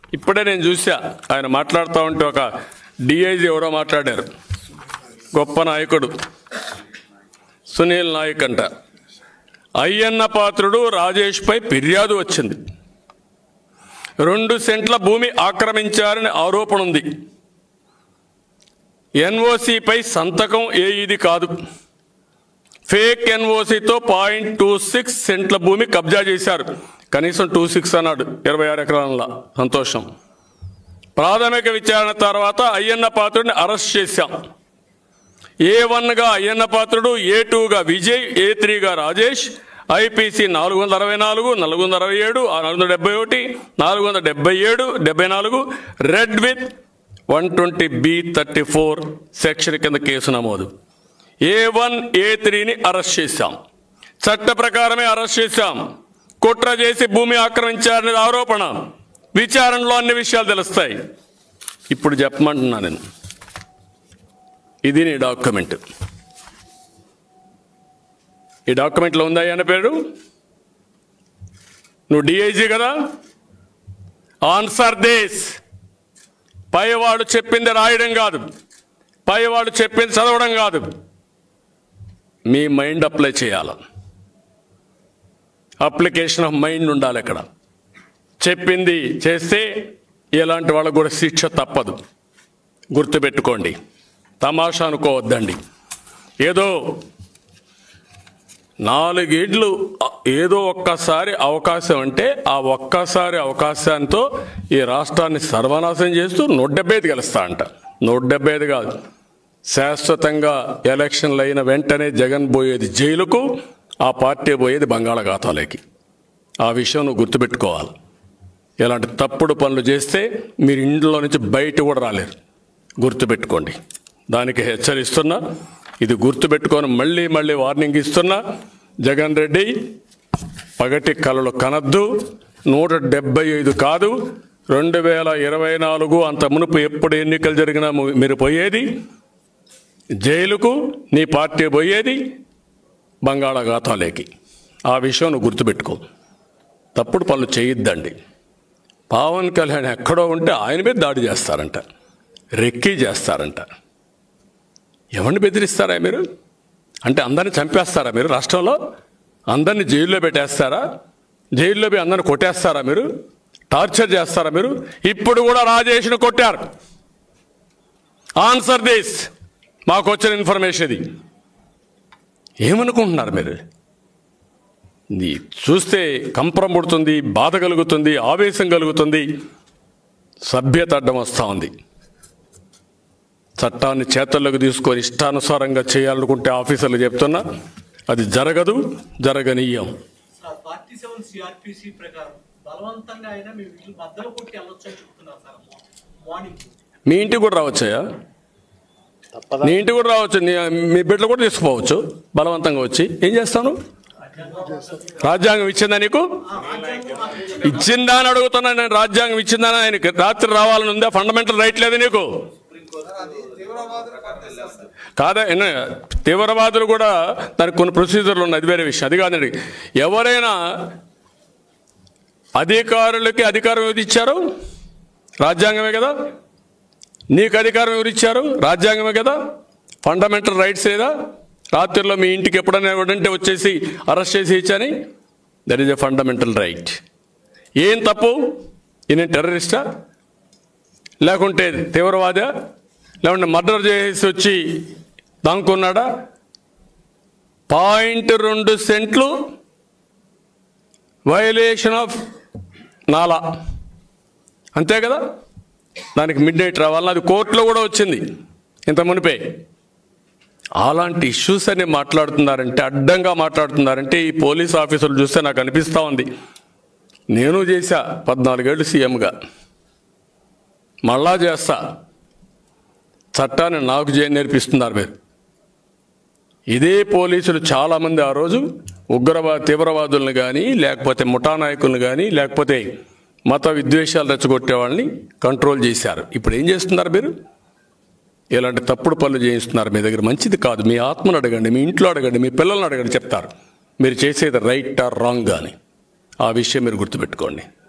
ఇప్పుడే నేను చూసా ఆయన మాట్లాడుతూ ఉంటే ఒక డిఐజీ ఎవరో మాట్లాడారు గొప్ప నాయకుడు సునీల్ నాయక్ అంట అయ్యన్న పాత్రుడు రాజేష్పై ఫిర్యాదు వచ్చింది రెండు సెంట్ల భూమి ఆక్రమించారని ఆరోపణ ఉంది ఎన్ఓసిపై సంతకం ఏ ఇది కాదు ఫేక్ ఎన్ఓసితో పాయింట్ టూ సిక్స్ సెంట్ల భూమి కబ్జా చేశారు కనీసం టూ సిక్స్ అన్నాడు ఇరవై ఆరు ఎకరాల సంతోషం ప్రాథమిక విచారణ తర్వాత అయ్యన్న పాత్రుడిని అరెస్ట్ చేశాం ఏ వన్గా అయ్యన్న పాత్రుడు ఏ టూగా విజయ్ ఏ త్రీగా రాజేష్ ఐపీసీ నాలుగు వందల అరవై నాలుగు నాలుగు వందల అరవై ఏడు నాలుగు వందల డెబ్బై ఒకటి నాలుగు వందల డెబ్బై ఏడు డెబ్బై నాలుగు read with one twenty B thirty four section కింద కేసు నమోదు ఏ వన్ ఏ త్రీని అరెస్ట్ చేశాం చట్ట ప్రకారమే అరెస్ట్ చేశాం కుట్ర చేసి భూమి ఆక్రమించారనేది ఆరోపణ విచారణలో అన్ని విషయాలు తెలుస్తాయి ఇప్పుడు చెప్పమంటున్నా నేను ఇది నీ డాక్యుమెంట్ ఈ డాక్యుమెంట్లో ఉందా అన్న పేరు నువ్వు డిఐజీ కదా ఆన్సర్ దేశ్ పైవాడు చెప్పింది రాయడం కాదు పైవాడు చెప్పింది చదవడం కాదు మీ మైండ్ అప్లై చేయాలి అప్లికేషన్ ఆఫ్ మైండ్ ఉండాలి ఇక్కడ చెప్పింది చేస్తే ఇలాంటి వాళ్ళకు కూడా శిక్ష తప్పదు గుర్తుపెట్టుకోండి తమాషా అనుకోవద్దండి ఏదో నాలుగేళ్ళు ఏదో ఒక్కసారి అవకాశం అంటే ఆ ఒక్కసారి అవకాశంతో ఈ రాష్ట్రాన్ని సర్వనాశనం చేస్తూ నూట డెబ్బై ఐదు గెలుస్తా అంట నూట డెబ్బై ఐదు కాదు శాశ్వతంగా ఎలక్షన్లు అయిన వెంటనే జగన్ పోయేది జైలుకు ఆ పార్టీ పోయేది బంగాళాఖాతాలోకి ఆ విషయం నువ్వు గుర్తుపెట్టుకోవాలి ఇలాంటి తప్పుడు పనులు చేస్తే మీరు ఇంట్లో నుంచి బయట కూడా రాలేరు గుర్తుపెట్టుకోండి దానికి హెచ్చరిస్తున్నా ఇది గుర్తుపెట్టుకొని మళ్ళీ మళ్ళీ వార్నింగ్ ఇస్తున్నా జగన్ రెడ్డి పగటి కలలు కనద్దు నూట డెబ్బై ఐదు కాదు రెండు వేల ఇరవై నాలుగు అంత మునుపు ఎప్పుడు ఎన్నికలు జరిగినా ము- మీరు పోయేది జైలుకు నీ పార్టీ పోయేది బంగాళాఖాతాలేకి ఆ విషయం నువ్వు గుర్తుపెట్టుకో తప్పుడు పనులు చేయొద్దండి పవన్ కళ్యాణ్ ఎక్కడో ఉంటే ఆయన మీద దాడి చేస్తారంట రెక్కీ చేస్తారంట ఎవరిని బెదిరిస్తారా మీరు అంటే అందరిని చంపేస్తారా మీరు రాష్ట్రంలో అందరిని జైల్లో పెట్టేస్తారా జైల్లో పోయి అందరిని కొట్టేస్తారా మీరు టార్చర్ చేస్తారా మీరు ఇప్పుడు కూడా రాజేష్ను కొట్టారు ఆన్సర్ దిస్ మాకు వచ్చిన ఇన్ఫర్మేషన్ ఇది ఏమనుకుంటున్నారు మీరు ఇది చూస్తే కంపరం పుడుతుంది బాధ కలుగుతుంది ఆవేశం కలుగుతుంది సభ్యత అడ్డం వస్తూ ఉంది చట్టాన్ని చేతల్లోకి తీసుకొని ఇష్టానుసారంగా చేయాలనుకుంటే ఆఫీసర్లు చెప్తున్నా అది జరగదు జరగనీయం సార్ ఫార్టీ సెవెన్ సిఆర్పిసి ప్రకారం బలవంతంగా అయినా మేము ఇల్లు మధ్యలో కొట్టి వెళ్ళొచ్చు అని చెప్తున్నారు సార్ మార్నింగ్ మీ ఇంటికి కూడా రావచ్చాయా నీ ఇంటికి కూడా రావచ్చు నీ- మీ బిడ్డలు కూడా తీసుకుపోవచ్చు బలవంతంగా వచ్చి ఏం చేస్తాను రాజ్యాంగం ఇచ్చిందా నీకు ఇచ్చిందా అని అడుగుతున్నా నేను రాజ్యాంగం ఇచ్చిందా అని ఆయనకి రాత్రి రావాలని ఉందా ఫండమెంటల్ రైట్ లేదు నీకు కాదా ఎన్న తీవ్రవాదులు కూడా దానికి కొన్ని ప్రొసీజర్లు ఉన్నాయి అది వేరే విషయం అది కాదండి ఎవరైనా అధికారులకి అధికారం ఏది ఇచ్చారు రాజ్యాంగమే కదా నీకు అధికారం ఎవరు ఇచ్చారు రాజ్యాంగమే కదా ఫండమెంటల్ రైట్స్ లేదా రాత్రిలో మీ ఇంటికి ఎప్పుడైనా ఎవడంటే వచ్చేసి అరెస్ట్ చేసి ఇచ్చని that is a fundamental right ఏం తప్పు ఈయన టెర్రరిస్టా లేకుంటే తీవ్రవాదా లేకుంటే మర్డర్ చేసి వచ్చి దాంకున్నాడా పాయింట్ రెండు సెంట్లు వయలేషన్ ఆఫ్ నాలా అంతే కదా దానికి మిడ్ నైట్ రావాలని అది కోర్టులో కూడా వచ్చింది ఇంత మునిపే అలాంటి ఇష్యూస్ అని మాట్లాడుతున్నారంటే అడ్డంగా మాట్లాడుతున్నారంటే ఈ పోలీస్ ఆఫీసర్లు చూస్తే నాకు అనిపిస్తూ ఉంది నేను చేశా పద్నాలుగేళ్ళు సీఎంగా మళ్ళా చేస్తా చట్టాన్ని నాకు చే నేర్పిస్తున్నారు మీరు ఇదే పోలీసులు చాలామంది ఆ రోజు ఉగ్రవా తీవ్రవాదులను కానీ లేకపోతే ముఠా నాయకులను కానీ లేకపోతే మత విద్వేషాలు రెచ్చగొట్టే వాళ్ళని కంట్రోల్ చేశారు ఇప్పుడు ఏం చేస్తున్నారు మీరు ఇలాంటి తప్పుడు పనులు చేయిస్తున్నారు మీ దగ్గర మంచిది కాదు మీ ఆత్మను అడగండి మీ ఇంట్లో అడగండి మీ పిల్లల్ని అడగండి చెప్తారు మీరు చేసేది రైట్ ఆర్ రాంగ్ అని ఆ విషయం మీరు గుర్తుపెట్టుకోండి